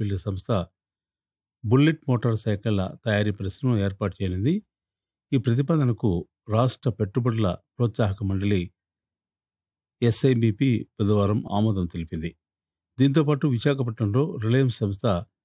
Enfield సంస్థ bullet motor సైకిళ్ల తయారీ పరిశ్రమను ఏర్పాటు చేయనుంది ఈ ప్రతిపాదనకు రాష్ట్ర పెట్టుబడుల ప్రోత్సాహక మండలి ఎస్ఐబిపి బుధవారం ఆమోదం తెలిపింది దీంతోపాటు విశాఖపట్నంలో రిలయన్స్ సంస్థ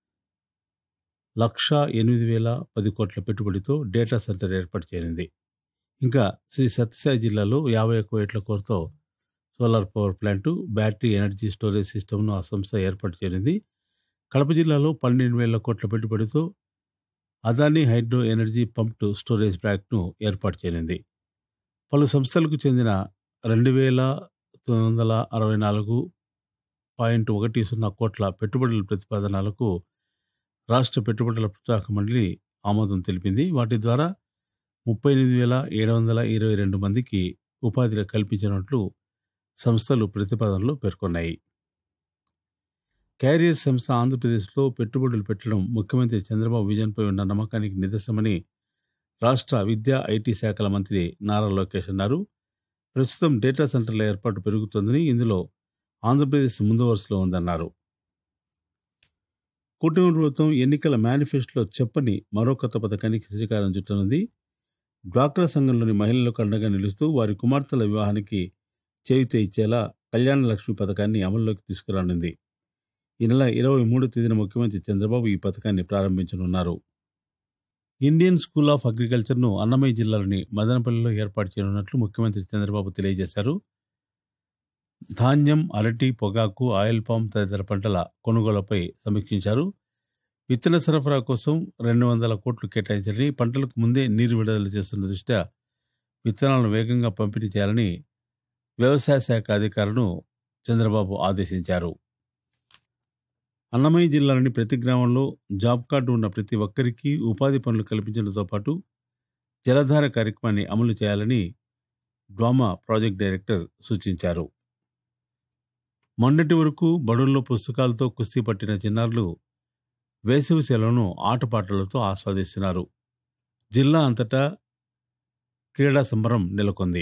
లక్ష ఎనిమిది వేల పది కోట్ల పెట్టుబడితో డేటా సెంటర్ ఏర్పాటు చేయనుంది ఇంకా శ్రీ సత్యసాయి జిల్లాలో యాభై ఒక్క ఏట్ల కోరతో solar power plant battery energy storage సిస్టమ్ను ఆ సంస్థ ఏర్పాటు చేయనుంది కడప జిల్లాలో పన్నెండు వేల కోట్ల పెట్టుబడితో Adani hydro energy pumped storage ప్లాంట్ను ఏర్పాటు చేయనుంది పలు సంస్థలకు చెందిన రెండు వేల తొమ్మిది వందల అరవై నాలుగు పాయింట్ ఒకటి సున్నా కోట్ల పెట్టుబడుల ప్రతిపాదనలకు రాష్ట్ర పెట్టుబడుల ప్రోత్సాహక మండలి ఆమోదం తెలిపింది వాటి ద్వారా ముప్పై ఎనిమిది వేల ఏడు వందల ఇరవై రెండు మందికి ఉపాధి కల్పించినట్లు సంస్థలు ప్రతిపాదనలో పేర్కొన్నాయి క్యారియర్ సంస్థ ఆంధ్రప్రదేశ్లో పెట్టుబడులు పెట్టడం ముఖ్యమంత్రి చంద్రబాబు విజన్పై ఉన్న నమ్మకానికి నిదర్శనమని రాష్ట్ర విద్యా ఐటీ శాఖల మంత్రి నారా లోకేష్ అన్నారు ప్రస్తుతం డేటా సెంటర్ల ఏర్పాటు పెరుగుతోందని ఇందులో ఆంధ్రప్రదేశ్ ముందు వరుసలో ఉందన్నారు కూటమి ప్రభుత్వం ఎన్నికల మేనిఫెస్టోలో చెప్పని మరో కొత్త పథకానికి శ్రీకారం చుట్టనుంది డ్వాక్రా సంఘంలోని మహిళలకు అండగా నిలుస్తూ వారి కుమార్తెల వివాహానికి చేయుత ఇచ్చేలా కళ్యాణ లక్ష్మి పథకాన్ని అమల్లోకి తీసుకురానుంది ఈ నెల ఇరవై మూడు తేదీన ముఖ్యమంత్రి చంద్రబాబు ఈ పథకాన్ని ప్రారంభించనున్నారు ఇండియన్ స్కూల్ ఆఫ్ అగ్రికల్చర్ను అన్నమయ్య జిల్లాలోని మదనపల్లిలో ఏర్పాటు చేయనున్నట్లు ముఖ్యమంత్రి చంద్రబాబు తెలియజేశారు ధాన్యం అరటి పొగాకు ఆయిల్ పామ్ తదితర పంటల కొనుగోలుపై సమీక్షించారు విత్తన సరఫరా కోసం రెండు వందల కోట్లు కేటాయించాలని పంటలకు ముందే నీరు విడుదల చేస్తున్న దృష్ట్యా విత్తనాలను వేగంగా పంపిణీ చేయాలని వ్యవసాయ శాఖ అధికారులను చంద్రబాబు ఆదేశించారు అన్నమయ్య జిల్లాలోని ప్రతి గ్రామంలో జాబ్ కార్డు ఉన్న ప్రతి ఒక్కరికి ఉపాధి పనులు కల్పించడంతో పాటు జలధార కార్యక్రమాన్ని అమలు చేయాలని డ్వామా ప్రాజెక్ట్ డైరెక్టర్ సూచించారు మొన్నటి వరకు బడుల్లో పుస్తకాలతో కుస్తీ పట్టిన చిన్నారులు వేసవి సెలవును ఆటపాటలతో ఆస్వాదిస్తున్నారు జిల్లా అంతటా క్రీడా సంబరం నెలకొంది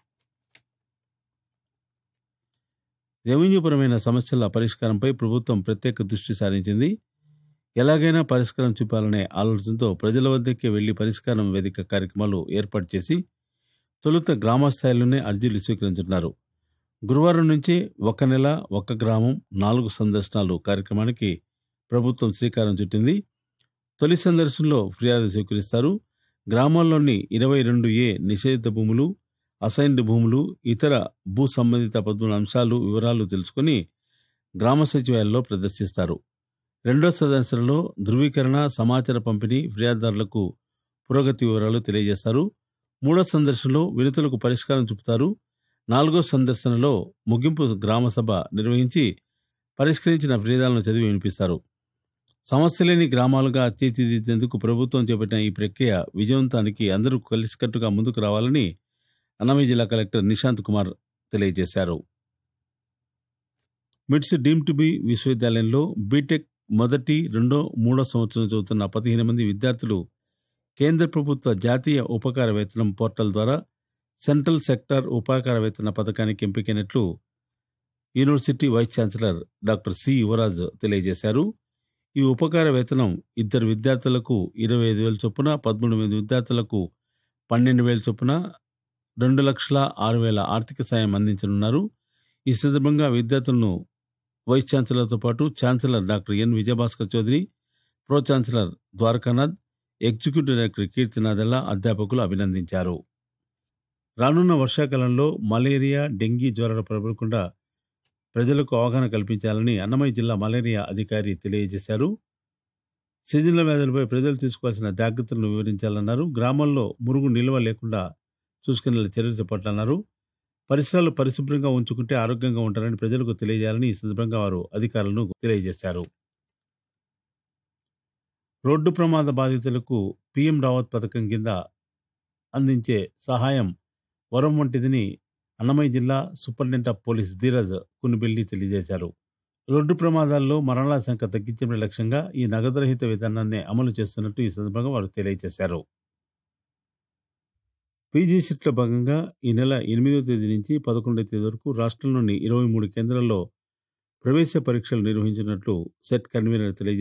రెవెన్యూపరమైన సమస్యల పరిష్కారంపై ప్రభుత్వం ప్రత్యేక దృష్టి సారించింది ఎలాగైనా పరిష్కారం చూపాలనే ఆలోచనతో ప్రజల వద్దకే వెళ్లి పరిష్కారం వేదిక కార్యక్రమాలు ఏర్పాటు చేసి తొలుత గ్రామ స్థాయిలోనే అర్జీలు స్వీకరించున్నారు గురువారం నుంచి ఒక నెల ఒక గ్రామం నాలుగు సందర్శనాలు కార్యక్రమానికి ప్రభుత్వం శ్రీకారం చుట్టింది తొలి సందర్శనలో ఫిర్యాదు స్వీకరిస్తారు గ్రామాల్లోని ఇరవై రెండు ఏ నిషేధిత భూములు అసైన్డ్ భూములు ఇతర భూ సంబంధిత పద్మూడు అంశాలు వివరాలు తెలుసుకుని గ్రామ సచివాలయంలో ప్రదర్శిస్తారు రెండో సందర్శనలో ధృవీకరణ సమాచార పంపిణీ ఫిర్యాదుదారులకు పురోగతి వివరాలు తెలియజేస్తారు మూడో సందర్శనలో వినతులకు పరిష్కారం చూపుతారు నాలుగో సందర్శనలో ముగింపు గ్రామ సభ నిర్వహించి పరిష్కరించిన ఫిర్యాదులను చదివి వినిపిస్తారు సమస్య లేని గ్రామాలుగా తీర్చిదిద్దేందుకు ప్రభుత్వం చేపట్టిన ఈ ప్రక్రియ విజయవంతానికి అందరూ కలిసికట్టుగా ముందుకు రావాలని అన్నమయ్య జిల్లా కలెక్టర్ నిశాంత్ కుమార్ తెలియజేశారు మిడ్స్ డీమ్ టు బి విశ్వవిద్యాలయంలో బీటెక్ మొదటి రెండో మూడో సంవత్సరం చదువుతున్న పదిహేను మంది విద్యార్థులు కేంద్ర ప్రభుత్వ జాతీయ ఉపకార వేతనం పోర్టల్ ద్వారా సెంట్రల్ సెక్టార్ ఉపకార వేతన పథకానికి ఎంపికైనట్లు university vice chancellor doctor C Yuvaraj తెలియజేశారు ఈ ఉపకార వేతనం ఇద్దరు విద్యార్థులకు ఇరవై ఐదు వేల చొప్పున పదమూడు మంది విద్యార్థులకు పన్నెండు వేల చొప్పున రెండు లక్షల ఆరు వేల ఆర్థిక సాయం అందించనున్నారు ఈ సందర్భంగా విద్యార్థులను వైస్ ఛాన్సలర్తో పాటు chancellor doctor N Vijayabhaskar Chowdary pro chancellor Dwarakanath executive director కీర్తినాథల్లా అధ్యాపకులు అభినందించారు రానున్న వర్షాకాలంలో మలేరియా డెంగీ జ్వరాలు ప్రబలకుండా ప్రజలకు అవగాహన కల్పించాలని అన్నమయ్య జిల్లా మలేరియా అధికారి తెలియజేశారు సీజన్ల వ్యాధులపై ప్రజలు తీసుకోవాల్సిన జాగ్రత్తలను వివరించాలన్నారు గ్రామాల్లో మురుగు నిల్వ లేకుండా చూసుకునే చర్యలు చేపట్టాలన్నారు పరిసరాలు పరిశుభ్రంగా ఉంచుకుంటే ఆరోగ్యంగా ఉంటారని ప్రజలకు తెలియజేయాలని ఈ సందర్భంగా వారు అధికారులను తెలియజేశారు రోడ్డు ప్రమాద బాధితులకు పీఎం రావత్ పథకం కింద అందించే సహాయం వరం వంటిదని అన్నమయ్య జిల్లా superintendent of police Dheeraj Kunibelli తెలియజేశారు రోడ్డు ప్రమాదాల్లో మరణాల సంఖ్య తగ్గించడం లక్ష్యంగా ఈ నగదురహిత విధానాన్ని అమలు చేస్తున్నట్టు ఈ సందర్భంగా వారు తెలియజేశారు పీజీ సిట్లో భాగంగా ఈ నెల ఎనిమిదో తేదీ నుంచి పదకొండవ తేదీ వరకు రాష్ట్రంలోని ఇరవై మూడు కేంద్రాల్లో ప్రవేశ పరీక్షలు నిర్వహించినట్లు సెట్ కన్వీనర్ తెలియజేశారు